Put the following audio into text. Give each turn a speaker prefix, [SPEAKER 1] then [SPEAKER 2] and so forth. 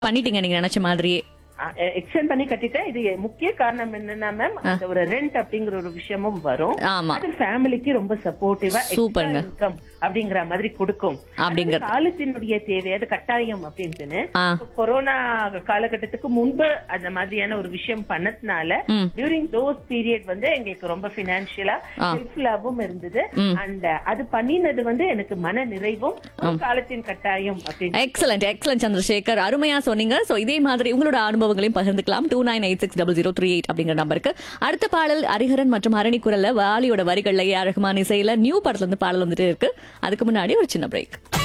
[SPEAKER 1] பண்ணிட்டீங்க நீங்க நினைச்ச மாதிரியே
[SPEAKER 2] எக்ஸ்டெண்ட் பண்ணி கட்டிட்டேன் இது முக்கிய காரணம் என்னன்னா மேம் அந்த ஒரு ரெண்ட் அப்படிங்கிற ஒரு விஷயமும் வரும்
[SPEAKER 1] ஆமா
[SPEAKER 2] அது ஃபேமிலிக்கு ரொம்ப சப்போர்ட்டிவா
[SPEAKER 1] சூப்பர்ங்க.
[SPEAKER 2] இன்கம் அப்படிங்கிற மாதிரி கொடுக்கும்
[SPEAKER 1] அப்படிங்கிற
[SPEAKER 2] அது காலத்தினுடைய தேவை அது கட்டாயம் அப்படின்ட்டுன்னு
[SPEAKER 1] ஆ
[SPEAKER 2] இப்ப கொரோனா காலகட்டத்துக்கு முன்பு அந்த மாதிரியான ஒரு விஷயம் பண்ணதுனால
[SPEAKER 1] ம்.
[SPEAKER 2] டியூரிங் தோஸ் பீரியட் வந்து எங்களுக்கு ரொம்ப பினான்சியலா
[SPEAKER 1] ஆ.
[SPEAKER 2] ஹெல்ப்ஃபுல்லாவும் இருந்தது
[SPEAKER 1] ம்.
[SPEAKER 2] அண்ட் அது பண்ணினது வந்து எனக்கு மன நிறைவும் ஒரு காலத்தின் கட்டாயம் அப்படின்னு
[SPEAKER 1] எக்ஸலண்ட் எக்ஸலண்ட் சந்திரசேகர் அருமையா சொன்னீங்க சோ இதே மாதிரி உங்களோட அனுபவங்களையும் பகிர்ந்துக்கலாம் two nine eight six double zero three eight அப்படிங்கிற நம்பருக்கு அடுத்த பாடல் ஹரிஹரன் மற்றும் ஹரணி குரல்ல வாலியோட வரிகள்ல ஏ ஆர் ரஹ்மான் இசையில நியூ படத்துல இருந்து பாடல் வந்துட்டு இருக்கு அதுக்கு முன்னாடி ஒரு சின்ன பிரேக்